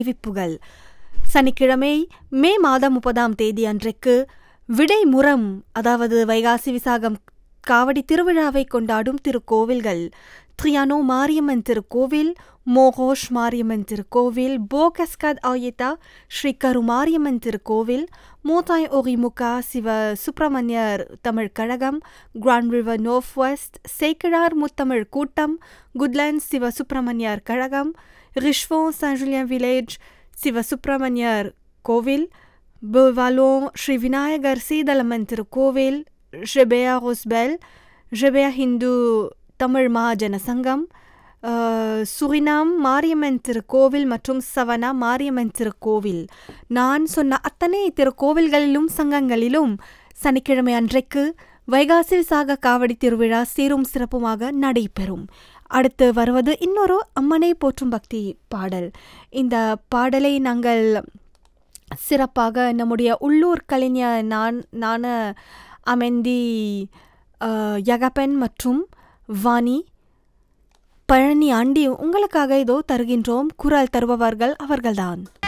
அறிவிப்புகள் சனிக்கிழமை மே மாதம் முப்பதாம் தேதி அன்றைக்கு விடைமுறம் அதாவது வைகாசி விசாகம் காவடி திருவிழாவை கொண்டாடும் திருக்கோவில்கள் த்ரியானோ மாரியம்மன் திருக்கோவில் மோகோஷ் மாரியம்மன் திருக்கோவில் போகஸ்கத் ஆயித்தா ஸ்ரீ கரு மாரியம்மன் திருக்கோவில் மூத்தாய் ஒரிமுகா சிவ சுப்பிரமணியர் தமிழ் கழகம் grand river north west Sekkizhar முத்தமிழ் கூட்டம் குட்லேண்ட் சிவ சுப்பிரமணியர் கழகம் ரிஷ்வோ San Julian village Siva Subramaniar கோவில் புல்வாலோன் ஸ்ரீ விநாயகர் சீதளமன் திருக்கோவில் ஜெபேயா ரோஸ்பெல் ஜெபேயா ஹிந்து தமிழ் மகாஜன சங்கம் அஹ், சுரினாம் மாரியம்மன் திருக்கோவில் மற்றும் சவனா மாரியம்மன் திருக்கோவில் நான் சொன்ன அத்தனை திருக்கோவில்களிலும் சங்கங்களிலும் சனிக்கிழமை அன்றைக்கு வைகாசி விசாக காவடி திருவிழா சீரும் சிறப்புமாக நடைபெறும் அடுத்து வருவது இன்னொரு அம்மனை போற்றும் பக்தி பாடல் இந்த பாடலை நாங்கள் சிறப்பாக நம்முடைய உள்ளூர் கலைஞர் நான் நான அமெந்தி அஹ், யகப்பன் மற்றும் வாணி பழனி ஆண்டி உங்களுக்காக இதோ தருகின்றோம் குரல் தருபவர்கள் அவர்கள்தான்